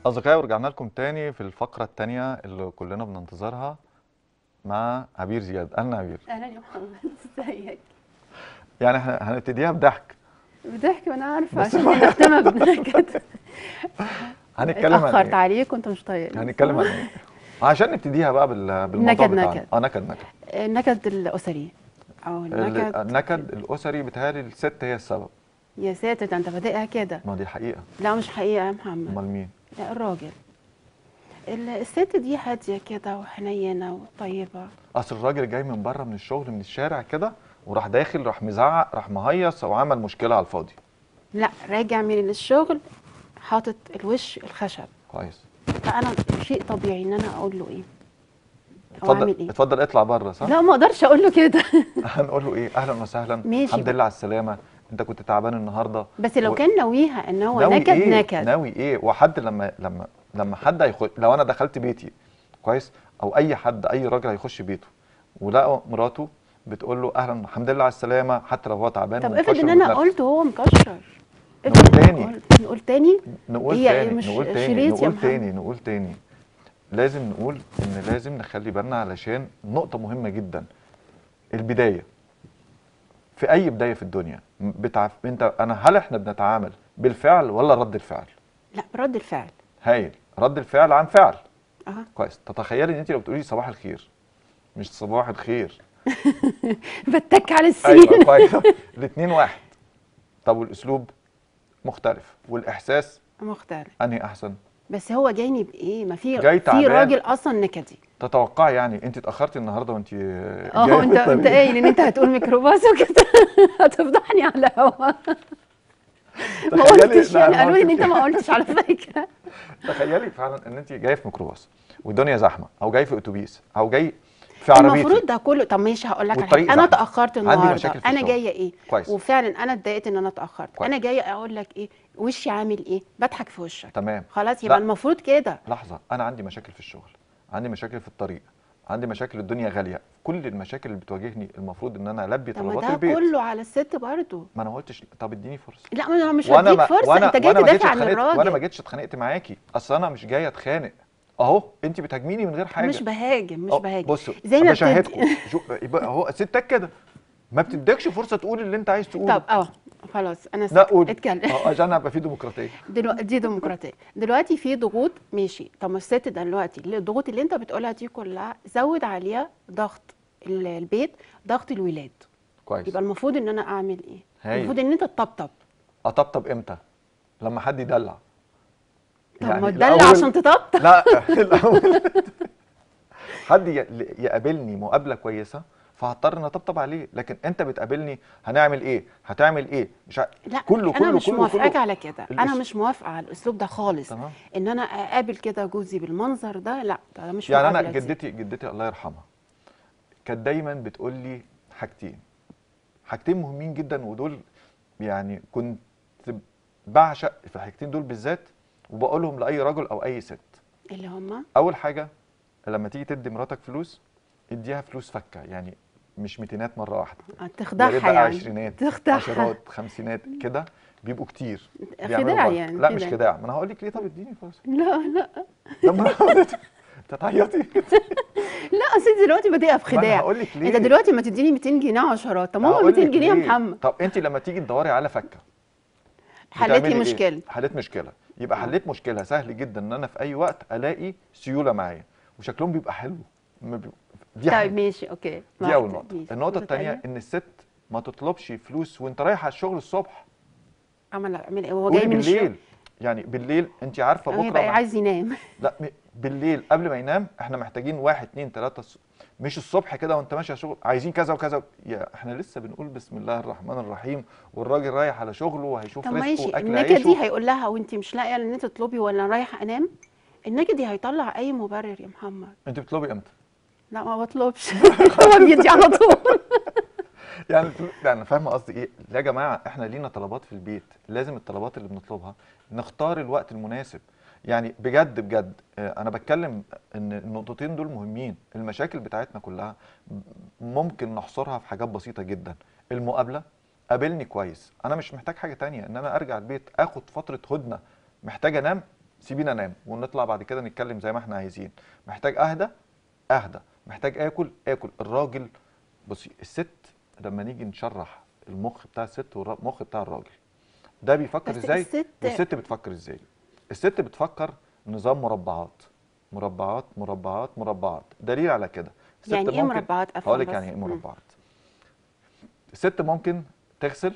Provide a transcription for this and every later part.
أصدقائي ورجعنا لكم تاني في الفقرة التانية اللي كلنا بننتظرها مع عبير زياد أهلا عبير اهلا يا محمد ازيك يعني احنا هنبتديها بضحك بضحك وانا عارفه بس عشان ما- نختمها بنكد هنتكلم عن اتاخرت ايه؟ عليك وانت مش طايق هنتكلم عن ايه؟ عشان نبتديها بقى بال- بالموضوع نكد بتاعنا نكد. اه نكد نكد النكد الاسري او ال- النكد النكد الأسري بيتهيألي الست هي السبب يا ساتر ده انت بادئها كده ما دي حقيقة لا مش حقيقه يا محمد أمال مين؟ لا الراجل ال- الست دي هاديه كده وحنينه وطيبه أصل الراجل جاي من بره من الشغل من الشارع كده وراح داخل راح مزعق راح مهيص وعمل مشكلة على الفاضي لا راجع من الشغل حاطط الوش الخشب كويس فانا شيء طبيعي ان انا اقول له ايه او اعمل اتفضل ايه اتفضل اطلع بره صح؟ لا ما اقدرش اقول له كده هنقول له ايه اهلا وسهلا ماشي الحمد بقى. لله على السلامه انت كنت تعبان النهارده بس لو و- كان ناويها ان هو ناوي نكد ايه نكد ناوي ايه وحد لما لما لما حد هيخش لو انا دخلت بيتي كويس او اي حد اي راجل هيخش بيته ولقى مراته بتقول له اهلا الحمد لله على السلامه حتى لو هو تعبان طب ومكشر افرض ان انا ومتنرفز. قلت وهو مكشر نقول افرض إن أنا تاني. قلت- نقول تاني نقول هي تاني مش نقول تاني شريط يا نقول محمد. تاني نقول تاني لازم نقول ان لازم نخلي بالنا علشان نقطة مهمة جدا البداية في اي بداية في الدنيا بتعرف انت انا هل احنا بنتعامل بالفعل ولا رد الفعل لا برد الفعل هايل رد الفعل عن فعل اه كويس تتخيلي ان انت لو بتقولي صباح الخير مش صباح الخير بتك على السين ايوه كويس الاثنين واحد طب والاسلوب مختلف والاحساس مختلف انهي احسن بس هو جايني بايه ما في جاي في تعبان. راجل اصلا نكدي تتوقعي يعني انت اتاخرتي النهارده وانت اه جايه انت في انت الطريق. قايل ان انت هتقول ميكروباص وكده هتفضحني على الهوا ما تخيلي- قلتش لا، يعني ما قالوا لي ان قلتش. انت ما قلتش على فكره تخيلي فعلا ان انت جايه في ميكروباص والدنيا زحمه او جاي في اتوبيس او جاي في عربيتي المفروض ده كله طب ماشي هقول لك على والطريق حاجه انا زحمة. اتاخرت عندي النهارده مشاكل في انا الشغل. جايه ايه كويس. وفعلا انا اتضايقت ان انا اتاخرت كويس. انا جايه اقول لك ايه وشي عامل ايه بضحك في وشك تمام خلاص يبقى لا. المفروض كده لحظه انا عندي مشاكل في الشغل عندي مشاكل في الطريق عندي مشاكل الدنيا غاليه كل المشاكل اللي بتواجهني المفروض ان انا البي طب ما طلبات ده البيت كله على الست برضه ما انا ما قلتش طب اديني فرصه لا ما انا مش وانا هديك ما فرصه وانا انت جاي وانا ما جيتش تدافع عن اتخانقت وانا ما الراجل جيتش اتخانقت معاكي اصل انا مش جاي اتخانق اهو انت بتهاجميني من غير حاجه مش بهاجم مش أه، بهاجم بصوا زي ما بشاهدكم بتدي شو يبقى هو ستات كده ما بتديكش فرصه تقول اللي انت عايز تقوله طب اه خلاص انا لا سكت قول اتكلم اه عشان ابقى في ديمقراطيه دلوقتي دي ديمقراطيه دلوقتي في ضغوط ماشي طب ما الست دلوقتي الضغوط اللي انت بتقولها دي كلها زود عليها ضغط ال- البيت ضغط الولاد كويس يبقى المفروض ان انا اعمل ايه هايل. المفروض ان انت تطبطب اطبطب امتى لما حد يدلع طب ما الأول- تدلع عشان تطبطب لا الاول حد ي- يقابلني مقابله كويسه فهضطر ان اطبطب عليه لكن انت بتقابلني هنعمل ايه هتعمل ايه مش ع... لا كله انا كله مش كله موافقاك كله على كده انا الأس- مش موافقه على الاسلوب ده خالص تمام ان انا اقابل كده جوزي بالمنظر ده لا ده مش يعني انا مقابلة دي. جدتي جدتي الله يرحمها كانت دايما بتقول لي حاجتين حاجتين مهمين جدا ودول يعني كنت بعشق في الحاجتين دول بالذات وبقولهم لاي رجل او اي ست اللي هما اول حاجه لما تيجي تدي مراتك فلوس اديها فلوس فكه يعني مش ميتينات مره واحده آه، يا ريت تخدعها بقى يعني عشرينات تخدعها عشرات خمسينات كده بيبقوا كتير بيعملوا خداع غلط. يعني لا مش خداع. خداع ما انا هقول لك ليه طب اديني فرصه لا لا طب ما أنا- انت تعيطي لا اصل دلوقتي بادئه في ما أنا خداع هقول لك ليه انت دلوقتي ما تديني 200 جنيه عشرات طب ما هو هقول 200 لك جنيه يا ليه. محمد طب انت لما تيجي تدوري على فكه حليت لي بتعملي إيه؟ مشكله حليت مشكله يبقى آه. حليت مشكله سهل جدا ان انا في اي وقت الاقي سيوله معايا وشكلهم بيبقى حلو ما بي- دي طيب حاجه ماشي اوكي دي اول واحدة، نقطه ماشي. النقطه نقطة الثانيه تانية؟ ان الست ما تطلبش فلوس وانت رايح على الشغل الصبح عمل اعمل ايه وهو قولي جاي من بالليل الشغل يعني بالليل انت عارفه هو بكره يبقى مع- عايز ينام لا م- بالليل قبل ما ينام احنا محتاجين واحد اتنين تلاته الص- مش الصبح كده وانت ماشي على شغل عايزين كذا وكذا يا احنا لسه بنقول بسم الله الرحمن الرحيم والراجل رايح على شغله وهيشوف طب رزقه ماشي واكل النكد دي عيشه هيقول لها وانت مش لاقيه ان انت تطلبي ولا رايحه انام النكد دي هيطلع اي مبرر يا محمد انت بتطلبي امتى؟ لا ما بطلبش هو بيدي على طول يعني يعني فاهمه قصدي ايه؟ يا جماعه احنا لينا طلبات في البيت لازم الطلبات اللي بنطلبها نختار الوقت المناسب يعني بجد بجد آه، انا بتكلم ان النقطتين دول مهمين المشاكل بتاعتنا كلها ممكن نحصرها في حاجات بسيطه جدا المقابله قابلني كويس انا مش محتاج حاجه تانية ان انا ارجع البيت اخد فتره هدنه محتاج انام سيبينا انام ونطلع بعد كده نتكلم زي ما احنا عايزين محتاج اهدى اهدى محتاج اكل اكل الراجل بصي الست لما نيجي نشرح المخ بتاع الست والمخ بتاع الراجل ده بيفكر بس ازاي الست- والست بتفكر ازاي الست بتفكر نظام مربعات مربعات مربعات مربعات دليل على كده الست يعني ايه ممكن- مربعات افهم هقول لك بس. يعني ايه مم. مربعات الست ممكن تغسل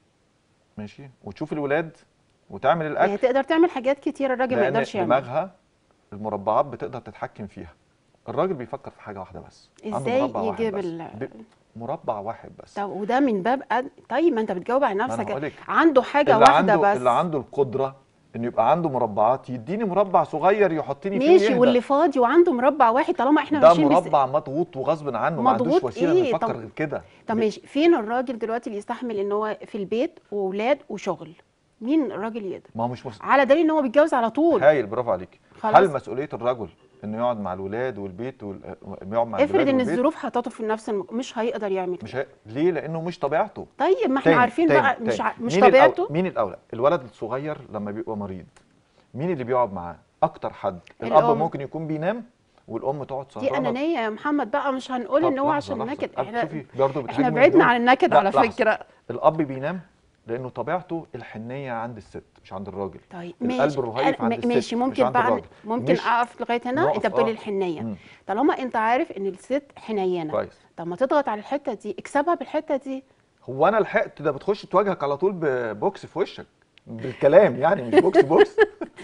ماشي وتشوف الولاد وتعمل يعني الاكل تقدر تعمل حاجات كتير الراجل ما لان يقدرش يعملها دماغها المربعات بتقدر تتحكم فيها الراجل بيفكر في حاجه واحده بس عنده ازاي مربع واحد يجيب بس. ال- ب- مربع واحد بس طب وده من باب أد... طيب ما انت بتجاوب على ما أنا نفسك هقولك. عنده حاجه اللي واحده عنده بس اللي عنده القدره انه يبقى عنده مربعات يديني مربع صغير يحطني فيه ماشي ويهدى. واللي فاضي وعنده مربع واحد طالما احنا ده ماشيين بس- مربع مضغوط وغصب عنه ما عندوش مضغوط وسيله إيه؟ انه يفكر طب- غير كده طب ماشي فين الراجل دلوقتي اللي يستحمل ان هو في البيت واولاد وشغل مين الراجل يقدر ما هو مش مس... على دليل ان هو بيتجوز على طول هايل برافو عليك خلاص. هل مسؤوليه الرجل انه يقعد مع الولاد والبيت وال... يقعد مع افرض الولاد ان والبيت الظروف حطته في نفس الم... مش هيقدر يعمل مش هي... ليه لانه مش طبيعته طيب ما احنا تاني- عارفين تاني- بقى مش تاني. ع... مش مين الأول- طبيعته مين الاولى الولد الصغير لما بيبقى مريض مين اللي بيقعد معاه اكتر حد الاب الأم. ممكن يكون بينام والام تقعد دي سهرانه انانيه يا محمد بقى مش هنقول طب ان هو لحظة، عشان لحظة. نكد أه، احنا شوفي برضه احنا بتهاجمي بعدنا دول. عن النكد لا، على لحظة. فكره الاب بينام لانه طبيعته الحنيه عند الست مش عند الراجل طيب القلب ماشي الرهيف أنا- عند م- الست ماشي مش ممكن عند بقى الراجل. ممكن مش اقف لغايه هنا نقف، انت بتقولي آه. الحنيه مم. طالما انت عارف ان الست حنينه كويس طب ما تضغط على الحته دي اكسبها بالحته دي هو انا لحقت ده بتخش تواجهك على طول ببوكس في وشك بالكلام يعني مش بوكس بوكس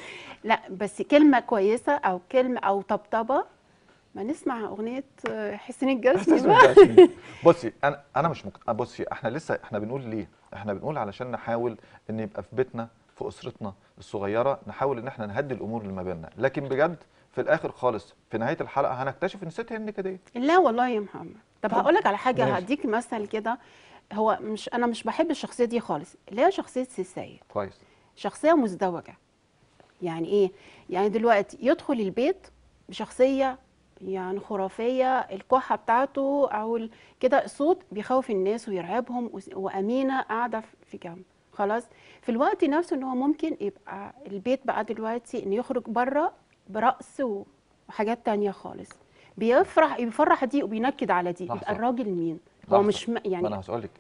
لا بس كلمه كويسه او كلمه او طبطبه ما نسمع اغنيه آه، حسين الجسمي إحساس بقى بالجسم. بصي انا انا مش مك... بصي احنا لسه احنا بنقول ليه احنا بنقول علشان نحاول ان يبقى في بيتنا في اسرتنا الصغيره نحاول ان احنا نهدي الامور اللي ما بيننا لكن بجد في الاخر خالص في نهايه الحلقه هنكتشف ان الست هي النكديه لا والله يا محمد طب هقول لك على حاجه ماشي. هديك مثل كده هو مش انا مش بحب الشخصيه دي خالص اللي هي شخصيه سيساية كويس شخصيه مزدوجه يعني ايه يعني دلوقتي يدخل البيت بشخصيه يعني خرافيه الكحه بتاعته او ال- كده صوت بيخوف الناس ويرعبهم وس- وامينه قاعده في- في جنب خلاص في الوقت نفسه ان هو ممكن يبقى البيت بقى دلوقتي ان يخرج بره برقص و- وحاجات تانية خالص بيفرح بيفرح دي وبينكد على دي يبقى لحظة. الراجل مين هو لحظة. مش م- ما يعني انا هسأل لك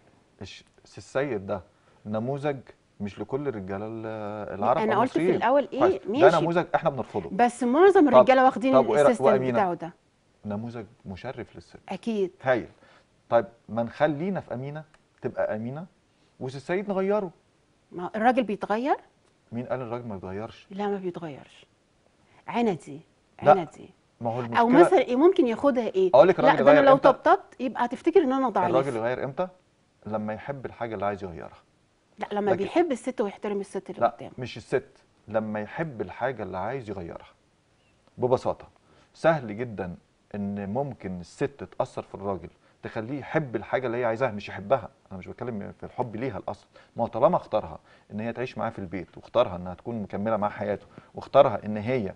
السيد ده نموذج مش لكل الرجاله ال- العرب أنا أو قلت في المصريين. الأول إيه؟ كويس. ده ماشي. نموذج احنا بنرفضه بس معظم الرجاله واخدين طب وإيه رأ- السيستم وأمينة؟ بتاعه ده نموذج مشرف للست اكيد هايل طيب ما نخلينا في امينه تبقى امينه والسيد نغيره ما الراجل بيتغير مين قال الراجل ما يتغيرش لا ما بيتغيرش عندي لا، عندي ما هو المشكله او مثلا ايه ممكن ياخدها ايه أقول لك لا الراجل ده انا يغير لو إمتى؟ طبطبت يبقى هتفتكر ان انا ضعيف الراجل يغير امتى لما يحب الحاجه اللي عايز يغيرها لا لما لكن- بيحب الست ويحترم الست اللي لا قدامه مش الست لما يحب الحاجه اللي عايز يغيرها ببساطه سهل جدا ان ممكن الست تاثر في الراجل تخليه يحب الحاجه اللي هي عايزاها مش يحبها انا مش بتكلم في الحب ليها الاصل ما هو طالما اختارها ان هي تعيش معاه في البيت واختارها انها تكون مكمله معاه حياته واختارها ان هي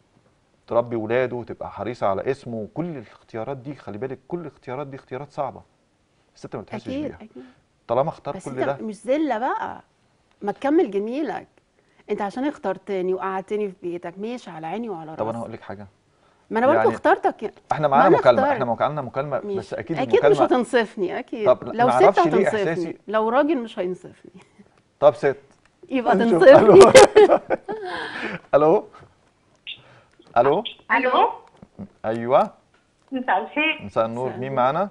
تربي ولاده وتبقى حريصه على اسمه وكل الاختيارات دي خلي بالك كل الاختيارات دي اختيارات صعبه الست ما بتحسش اكيد بيها اكيد طالما اختار بس كل انت ده مش زله بقى ما تكمل جميلك انت عشان اخترتني وقعدتني في بيتك ماشي على عيني وعلى راسي طب انا هقول لك حاجه ما انا برضه يعني اخترتك احنا ما معانا أنا مكالمه اخترت. احنا معانا مكالمه بس ماشي. اكيد اكيد مش المكالمه هتنصفني اكيد طب لو ست معرفش ليه هتنصفني إحساسي- لو راجل مش هينصفني طب ست يبقى نشوف. تنصفني الو الو الو ايوه مساء الخير مساء النور مساء مين النور. معانا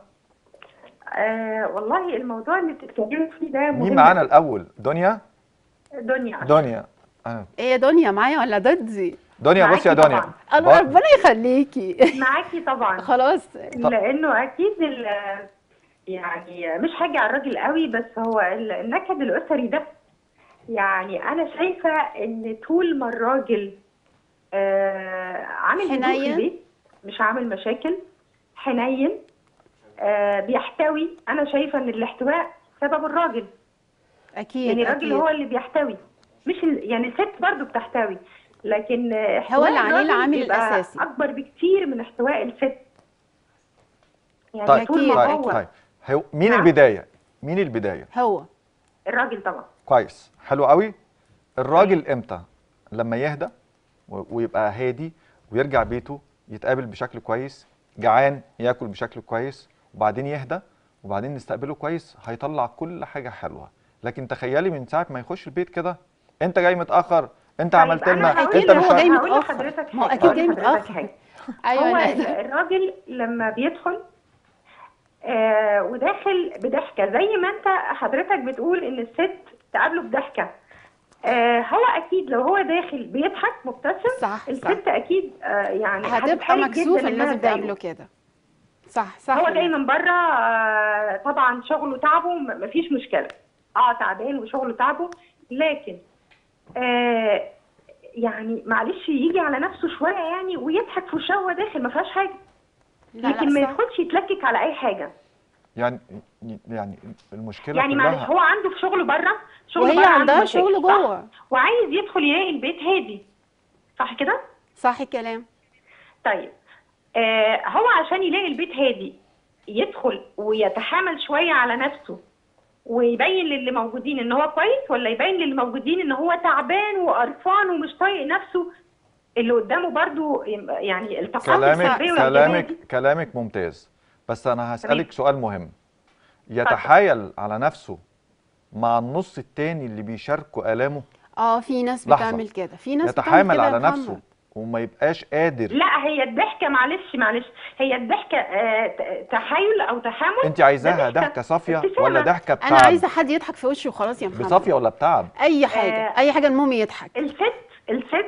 آه والله الموضوع اللي بتتكلموا فيه ده مهم مين معانا الاول دنيا دنيا دنيا أنا. ايه يا دنيا معايا ولا ضدي دنيا بصي يا معاكي دنيا طبعاً. الله ب- ربنا يخليكي معاكي طبعا خلاص لانه اكيد ال- يعني مش حاجه على الراجل قوي بس هو ال- النكد الاسري ده يعني انا شايفه ان طول ما الراجل آه عامل هدوء في حنين. البيت مش عامل مشاكل حنين آه بيحتوي انا شايفه ان الاحتواء سبب الراجل اكيد يعني الراجل أكيد. هو اللي بيحتوي مش ال... يعني الست برضو بتحتوي لكن آه، هو احتواء اللي عليه الراجل العامل بيبقى الأساسي. اكبر بكتير من احتواء الست يعني طيب طول ما طيب هو طيب هو مين نعم. البدايه مين البدايه هو الراجل طبعا كويس حلو قوي الراجل امتى لما يهدى و- ويبقى هادي ويرجع بيته يتقابل بشكل كويس جعان ياكل بشكل كويس وبعدين يهدى وبعدين نستقبله كويس هيطلع كل حاجه حلوه لكن تخيلي من ساعه ما يخش البيت كده انت جاي متاخر انت طيب عملت أنا لنا هقول انت أكيد مش هو جاي عارف- هقول متأخر. لحضرتك ما هو حاجة، أكيد هقول جاي لحضرتك متأخر. حاجة. ايوه هو أنا الراجل لما بيدخل آه وداخل بضحكه زي ما انت حضرتك بتقول ان الست تقابله بضحكه آه هو اكيد لو هو داخل بيضحك مبتسم صح، الست اكيد آه يعني هتبقى هتتحرج مكسوفه جدا الناس انها بتعمله تضايقه. كده صح صح هو يا جاي بنت. من بره آه طبعا شغله تعبه م- مفيش مشكله اه تعبان وشغله تعبه لكن آه يعني معلش يجي على نفسه شويه يعني ويضحك في وشه وهو داخل ما فيهاش حاجه لا لكن ما لا صح يدخلش يتلكك على اي حاجه يعني يعني المشكله يعني معلش كلها هو عنده في شغله بره شغله وهي بره عنده عندها مشاكل، شغل صح؟ جوه وعايز يدخل يلاقي البيت هادي صح كده صح الكلام طيب آه هو عشان يلاقي البيت هادي يدخل ويتحامل شويه على نفسه ويبين للي موجودين ان هو كويس ولا يبين للي موجودين ان هو تعبان وقرفان ومش طايق نفسه اللي قدامه برضو يعني التقاط كلامك السلبيه والإيجابية كلامك دي. كلامك ممتاز بس انا هسألك تمام. سؤال مهم يتحايل على نفسه مع النص التاني اللي بيشاركوا آلامه اه في ناس لحظة. بتعمل كده في ناس بتعمل يتحامل كده يا على محمد. نفسه وما يبقاش قادر لا هي الضحكه معلش معلش هي الضحكه آه ت- تحايل او تحامل انت عايزاها ده ضحكة. ضحكه صافيه ابتسامة. ولا ضحكه انا بتعب عايزه حد يضحك في وشي وخلاص يا محمد بصافيه ولا بتعب اي حاجه آه. اي حاجه المهم يضحك الست الست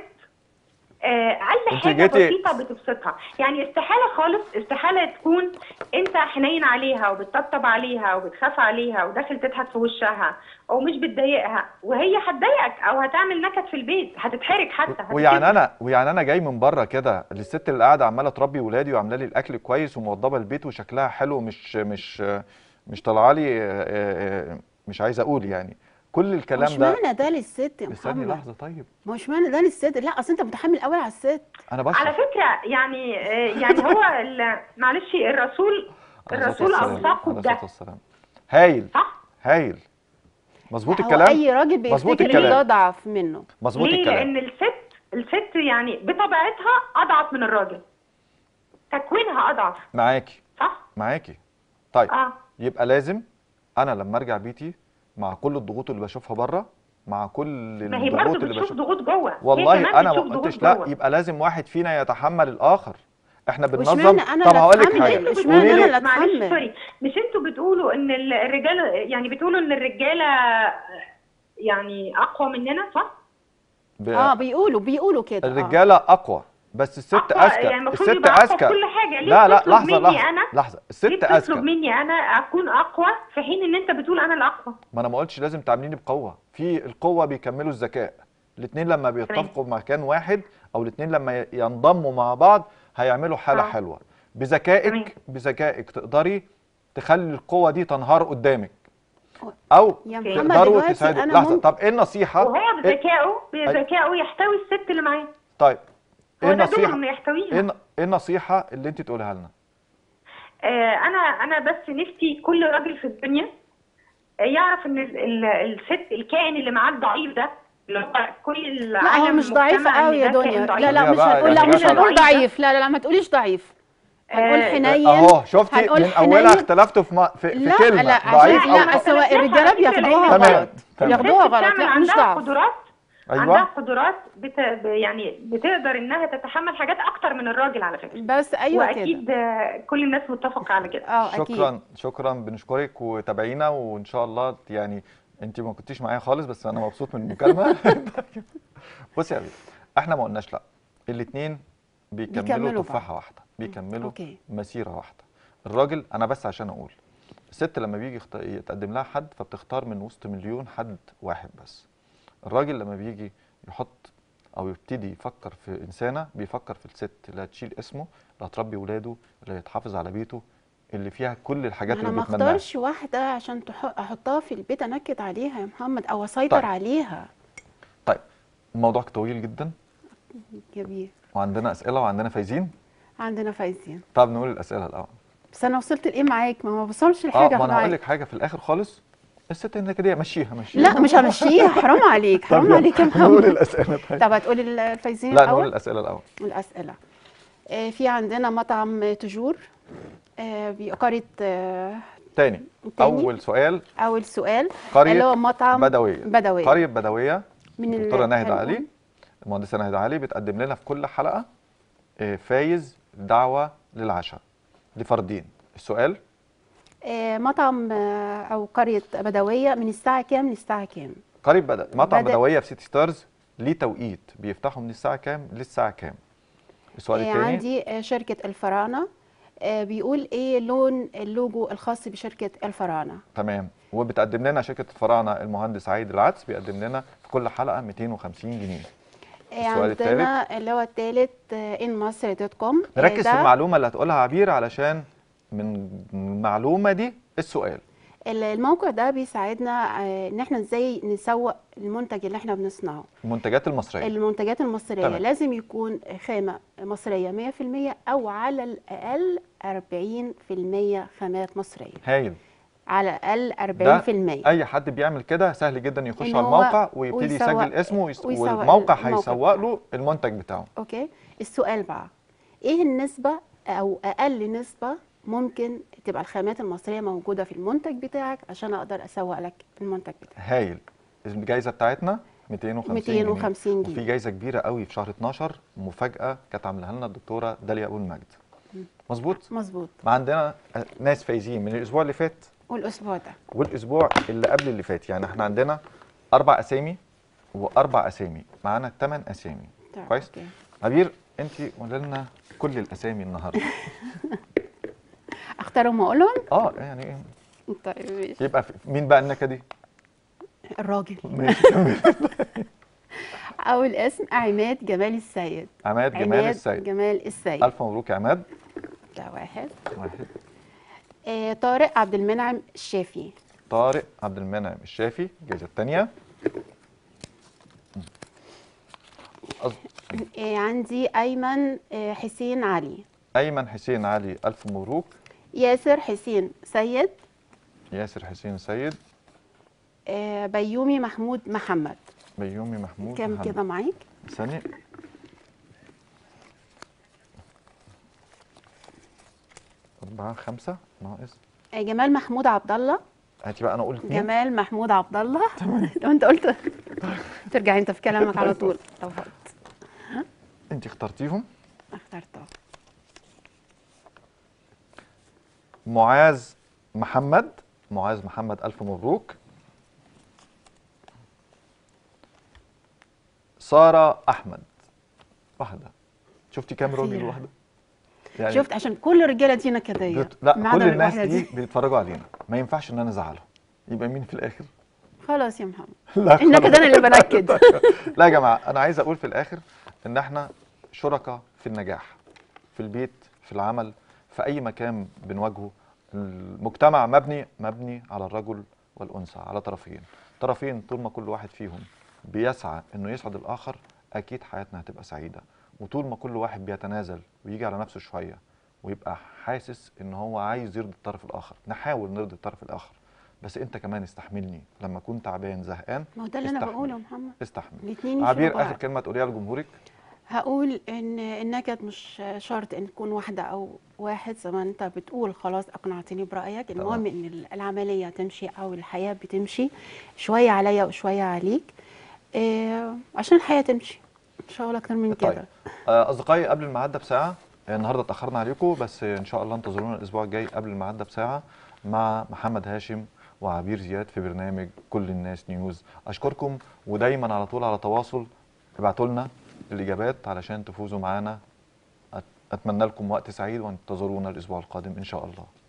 آه، اقل انت حاجه جيتي- بسيطه بتبسطها يعني استحاله خالص استحاله تكون انت حنين عليها وبتطبطب عليها وبتخاف عليها وداخل تضحك في وشها ومش بتضايقها وهي هتضايقك او هتعمل نكد في البيت هتتحرك حتى ويعني هتتكسف. انا ويعني انا جاي من بره كده الست اللي قاعده عماله تربي ولادي وعامله لي الاكل كويس وموضبه البيت وشكلها حلو مش مش مش طالعه لي آه، آه، مش عايز اقول يعني كل الكلام مش ده معنى ده للست يا استني محمد لحظه طيب ما مش معنى ده للست لا اصل انت متحمل قوي على الست انا على بشرح فكره يعني آه، يعني هو ال- معلش الرسول عليه الصلاة الرسول والسلام. اوصاكم عليه الصلاة بده والسلام هايل صح؟ هايل مظبوط هو الكلام اي راجل مظبوط بيفتكر ان الكلام. ده ضعف منه مظبوط ليه؟ الكلام لان الست الست يعني بطبيعتها اضعف من الراجل تكوينها اضعف معاكي صح؟ معاكي طيب اه يبقى لازم انا لما ارجع بيتي مع كل الضغوط اللي بشوفها بره مع كل ما هي برضه الضغوط اللي بتشوف بشوفها ضغوط جوه هي والله كمان انا ما بتشوف ضغوط قلتش لا جوه. يبقى لازم واحد فينا يتحمل الاخر احنا بننظم واشمعنى انا طب اللي هقول لك اتحمل؟ حاجه اشمعنى قولي انا لي اللي معلش اتحمل سوري مش انتوا بتقولوا ان ال- الرجاله يعني بتقولوا ان الرجاله يعني اقوى مننا صح؟ ب... اه بيقولوا بيقولوا كده آه. الرجاله اقوى بس الست أقوى- اذكى يعني المفروض الست يبقى أقوى في اذكى كل حاجه ليه لا لا بتطلب لحظه مني لحظه انا لحظه ليه الست بتطلب اذكى مني انا اكون اقوى في حين ان انت بتقول انا الاقوى ما انا ما قلتش لازم تعامليني بقوه في القوه بيكملوا الذكاء الاثنين لما بيتفقوا في مكان واحد او الاثنين لما ي- ينضموا مع بعض هيعملوا حاله آه. حلوه تمام. بذكائك بذكائك تقدري تخلي القوه دي تنهار قدامك او يا أوكي. محمد تقدروا دلوقتي تساعدوا انا لحظه ممكن طب ايه النصيحه وهو إيه- بذكائه بذكائه يحتوي الست اللي معاه طيب ايه هو ده دوره النصيحه انه ايه يحتويها الن- ايه النصيحه اللي انت تقولها لنا آه، انا انا بس نفسي كل راجل في الدنيا آه، يعرف ان ال- ال- الست الكائن اللي معاه الضعيف ده اللي هو كل لا هو العالم مش ضعيف مجتمع إن قوي يا ده كائن دنيا ضعيف. لا لا خليها مش بقى هنقول لا يعني مش مثلا- هنقول ضعيف لا لا لا ما تقوليش ضعيف هنقول آه، حنين اهو شفتي هنقول من اولها حنين. اختلفتوا في, ما في, في لا كلمه لا ضعيف عشان او لا أصل سواء أنا الرجاله على فكرة بياخدوها تمام، غلط تمام. ياخدوها الست غلط بتعمل لا مش عندها ضعف قدرات عندها ايوه قدرات بت... ب- يعني بتقدر انها تتحمل حاجات اكتر من الراجل على فكره بس ايوه كده واكيد آه، كل الناس متفقه على كده اه اكيد شكرا شكرا بنشكرك وتابعينا وان شاء الله يعني انت ما كنتيش معايا خالص بس انا مبسوط من المكالمه بصي يا بيه احنا ما قلناش لا الاثنين بيكملوا بيكملوا بعض. تفاحه واحده بيكملوا أوكي. مسيره واحده الراجل انا بس عشان اقول الست لما بيجي يخت- يتقدم لها حد فبتختار من وسط مليون حد واحد بس الراجل لما بيجي يحط او يبتدي يفكر في انسانه بيفكر في الست اللي هتشيل اسمه اللي هتربي ولاده اللي هتحافظ على بيته اللي فيها كل الحاجات انا اللي ما بيتمناها اختارش واحده عشان تح- احطها في البيت انكد عليها يا محمد او اسيطر طيب. عليها طيب الموضوع طويل جدا جميل وعندنا اسئله وعندنا فايزين عندنا فايزين طب نقول الاسئله الاول بس انا وصلت لايه معاك ما ما بوصلش اه لحاجه ما انا هقول معاك لك حاجه في الاخر خالص الست النكديه مشيها مشيها لا مش همشيها حرام عليك حرام طب عليك يا يلا، نقول محمد الاسئله طيب طب هتقول الفايزين لا نقول الاول الاسئله الاول الاسئله آه، في عندنا مطعم تجور آه، بقريه آه، تاني تاني. اول سؤال اول سؤال قريه اللي هو مطعم بدويه بدويه قريه بدويه من ال- الدكتوره ناهد هنقول- علي المهندسه ناهد علي بتقدم لنا في كل حلقه آه، فايز دعوه للعشاء لفردين السؤال آه، مطعم آه، او قريه بدويه من الساعه كام للساعه كام قريه بد... مطعم بدأ- بدويه في سيتي ستارز ليه توقيت بيفتحوا من الساعه كام للساعه كام السؤال آه، الثاني عندي آه، شركه الفراعنه آه، بيقول ايه لون اللوجو الخاص بشركه الفراعنه تمام وبتقدم لنا شركه الفراعنه المهندس عايد العدس بيقدم لنا في كل حلقه 250 جنيه آه، السؤال عندنا اللي هو الثالث ان مصر دوت كوم ركز في المعلومه اللي هتقولها عبير علشان من المعلومه دي السؤال الموقع ده بيساعدنا آه، ان احنا ازاي نسوق المنتج اللي احنا بنصنعه المنتجات المصريه المنتجات المصريه تمام. لازم يكون خامه مصريه 100% او على الاقل 40% خامات مصريه هايل على الاقل ده 40% اي حد بيعمل كده سهل جدا يخش إن على هو الموقع ويبتدي ويسوق- يسجل اسمه ويس... ويسوق والموقع الموقع هيسوق بتاعه. له المنتج بتاعه اوكي السؤال بقى ايه النسبه او اقل نسبه ممكن تبقى الخامات المصريه موجوده في المنتج بتاعك عشان اقدر اسوق لك المنتج بتاعك هايل الجائزه بتاعتنا 250 جنيه 250 جنيه. وفي جائزه كبيره قوي في شهر 12 مفاجاه كانت عاملاها لنا الدكتوره داليا ابو المجد مظبوط مظبوط ما عندنا ناس فايزين من الاسبوع اللي فات والاسبوع ده والاسبوع اللي قبل اللي فات يعني احنا عندنا اربع اسامي واربع اسامي معانا ثمان اسامي طيب، كويس أوكي. عبير انت قولي لنا كل الاسامي النهارده اختارهم واقولهم اه يعني إيه؟ طيب ماشي يبقى في- مين بقى النكدي الراجل ماشي اول اسم عماد جمال السيد عماد جمال عماد السيد جمال السيد الف مبروك يا عماد ده واحد واحد آه طارق عبد المنعم الشافي طارق عبد المنعم الشافي الجائزه الثانيه آه عندي ايمن آه حسين علي ايمن حسين علي الف مبروك ياسر حسين سيد ياسر حسين سيد آه بيومي محمود محمد بيومي محمود كم محمد. كده معاك ثانية أربعة خمسة ناقص آه جمال محمود عبد الله هاتي بقى أنا أقول اتنين جمال محمود عبد الله لو انت قلت ترجع انت في كلامك على طول طب حط أنت اخترتيهم اخترته معاذ محمد معاذ محمد ألف مبروك سارة أحمد واحدة شفتي كام راجل أخيراً. واحدة؟ يعني شفت عشان كل الرجاله دي نكديه بت... لا ما كل عدا الناس الواحدة دي بيتفرجوا علينا ما ينفعش ان انا ازعلهم يبقى مين في الاخر خلاص يا محمد لا النكد انا اللي بنكد لا يا جماعه انا عايز اقول في الاخر ان احنا شركاء في النجاح في البيت في العمل في اي مكان بنواجهه المجتمع مبني مبني على الرجل والانثى على طرفين طرفين طول ما كل واحد فيهم بيسعى انه يسعد الاخر اكيد حياتنا هتبقى سعيده وطول ما كل واحد بيتنازل ويجي على نفسه شويه ويبقى حاسس ان هو عايز يرضي الطرف الاخر نحاول نرضي الطرف الاخر بس انت كمان استحملني لما اكون تعبان زهقان ما هو ده اللي انا استحمل. بقوله يا محمد استحمل الاثنين عبير اخر كلمه تقوليها لجمهورك هقول ان النكد مش شرط ان تكون واحده او واحد زي ما انت بتقول خلاص اقنعتني برايك المهم ان العمليه تمشي او الحياه بتمشي شويه عليا وشويه عليك إيه عشان الحياه تمشي مش هقول اكتر من طيب كده آه، اصدقائي قبل الميعاد ده بساعه آه، النهارده اتاخرنا عليكم بس ان شاء الله انتظرونا الاسبوع الجاي قبل الميعاد ده بساعه مع محمد هاشم وعبير زياد في برنامج كل الناس نيوز اشكركم ودايما على طول على تواصل ابعتوا لنا الاجابات علشان تفوزوا معانا أت- اتمنى لكم وقت سعيد وانتظرونا الاسبوع القادم ان شاء الله